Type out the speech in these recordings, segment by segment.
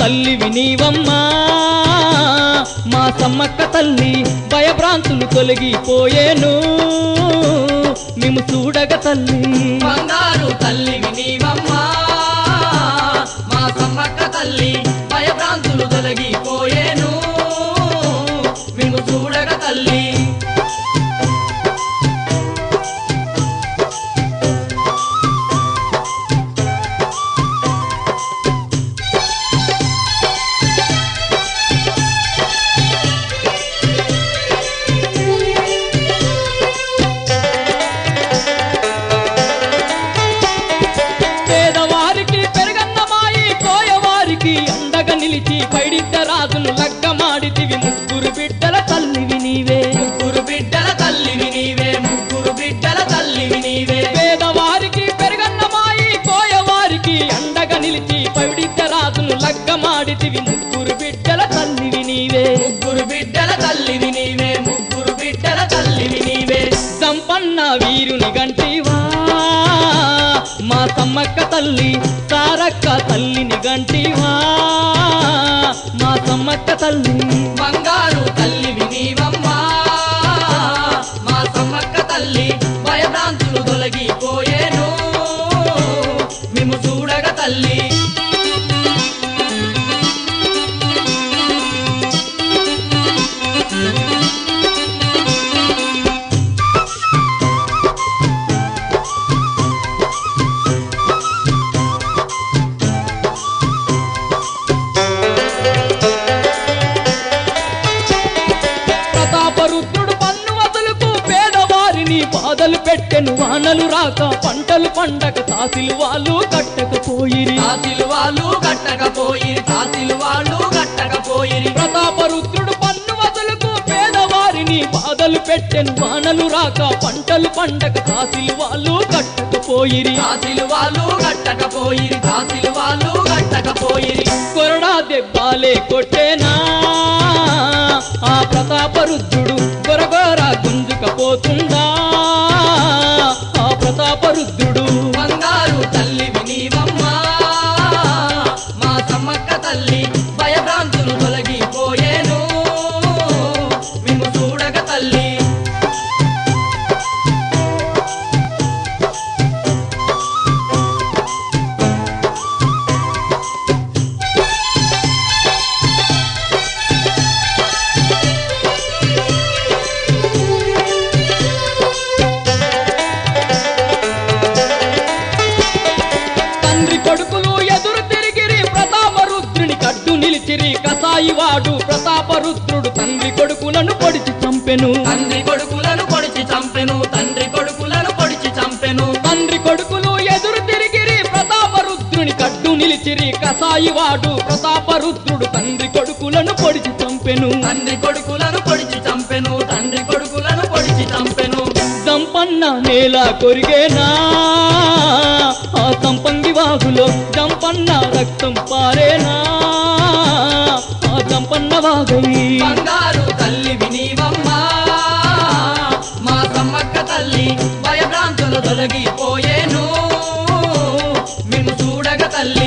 తల్లివి నీవమ్మా మా సమ్మక్క తల్లి భయభ్రాంతులు తొలగిపోయేను మేము చూడగ తల్లి బంగారు తల్లివి నీవమ్మా మా సమ్మక్క తల్లి భయభ్రాంతులు తొలగిపోయేను మేము చూడగ తల్లి పేదవారికి పెరగన్నమాయి పోయేవారికి అండగా నిలిచి పైడిద్ద రాజును లగ్గమాడితివి ముగ్గురు బిడ్డల తల్లివి నీవే ముగ్గురు బిడ్డల తల్లివి నీవే ముగ్గురు బిడ్డల తల్లివి నీవే పేదవారికి పెరగన్నమాయి పోయేవారికి అండగా నిలిచి పైడిద్ద రాజును లగ్గమాడితివి ముగ్గురు బిడ్డల తల్లివి నీవే ముగ్గురు బిడ్డల తల్లివి నీవే ముగ్గురు బిడ్డల తల్లివి నీవే సంపన్న వీరుని గంటివా మా సమ్మక్క తల్లి సారక్క తల్లిని గంటివా మా సమ్మక్క తల్లి బంగారు తల్లివి నీవమ్మా మా సమ్మక్క తల్లి భయభ్రాంతులు తొలగిపోయేను మేము చూడగ తల్లి ప్రతాపరుద్రుడు పన్ను వదులుకు పేదవారిని బాధలు పెట్టెను వానలు రాక పంటలు పండగ తాసిలు వాళ్ళు కట్టకపోయిరి తాసిలు వాళ్ళు కట్టకపోయిరి తాసిలు వాళ్ళు కట్టకపోయిరి ప్రతాపరుద్రుడు పన్ను వదులుకు పేదవారిని బాధలు పెట్టెను వానలు రాక పంటలు పండగ తాసిలు వాళ్ళు కట్టకపోయిరి తాసిలు వాళ్ళు కట్టకపోయిరి తాసిలు వాళ్ళు కట్టకపోయిరి కొరడా దెబ్బాలే కొట్టేనా ఆ ప్రతాపరుద్రుడు గొరగొర గుంజుకపోతుందా ఆ ప్రతాపరుద్రుడు బంగారు తల్లివి నీవమ్మా మా సమ్మక్క తల్లి భయభ్రాంతులు తొలగిపోయేను మేము చూడగ తల్లి తండ్రి కొడుకులు ఎదురు తిరిగిరి ప్రతాపరుద్రుని కడ్డు నిలిచిరి కసాయివాడు ప్రతాపరుద్రుడు తండ్రి కొడుకులను పొడిచి చంపెను తండ్రి కొడుకులను పొడిచి చంపెను తండ్రి కొడుకులను పొడిచి చంపెను తండ్రి కొడుకులు ఎదురు తిరిగిరి ప్రతాపరుద్రుని కడ్డు నిలిచిరి కసాయివాడు ప్రతాపరుద్రుడు తండ్రి కొడుకులను పొడిచి చంపెను తండ్రి కొడుకులను పొడిచి చంపెను తండ్రి కొడుకులను పొడిచి చంపెను సంపన్న నేల కొరిగేనా ఆ సంపంగి వాగులో జంపన్న రక్తం పారేనా ఆ జంపన్న వాగై బంగారు తల్లివి నీవమ్మా మా సమ్మక్క తల్లి భయభ్రాంతులు తొలగిపోయేను మేము చూడగ తల్లి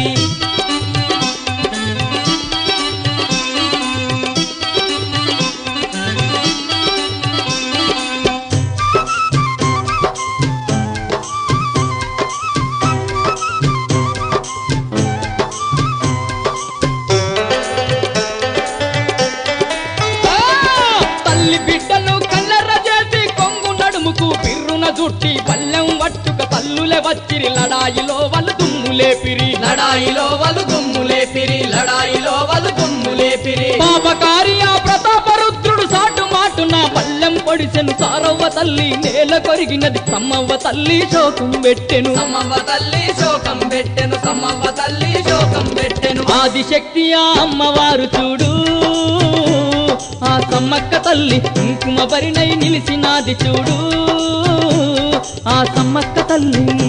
ఆ! తల్లి బిడ్డను కల్లెర్ర చేసి కొంగు నడుముకు పిర్రున జుట్టి పల్లెం వట్టుక తల్లులే వచ్చిరి లడాయిలో వాళ్ళు దుమ్ము లేపిరి లడాయిలో వలు దుమ్ము లేపిరి లడాయిలో వలు దుమ్ము లేపిరి పాపకారి ఆ ప్రతాపరుద్రుడు సాటు మాటున పల్లెం పొడిసెను సారవ్వ తల్లి నేల కొరిగినది సమ్మవ్వ తల్లి శోకం పెట్టెను సమ్మవ్వ తల్లి శోకం పెట్టెను సమ్మవ్వ తల్లి శోకం పెట్టెను ఆదిశక్తి ఆ అమ్మవారు చూడు ఆ సమ్మక్క తల్లి కుంకుమ పరినై నిలిచినాది చూడు ఆ సమ్మక్క తల్లి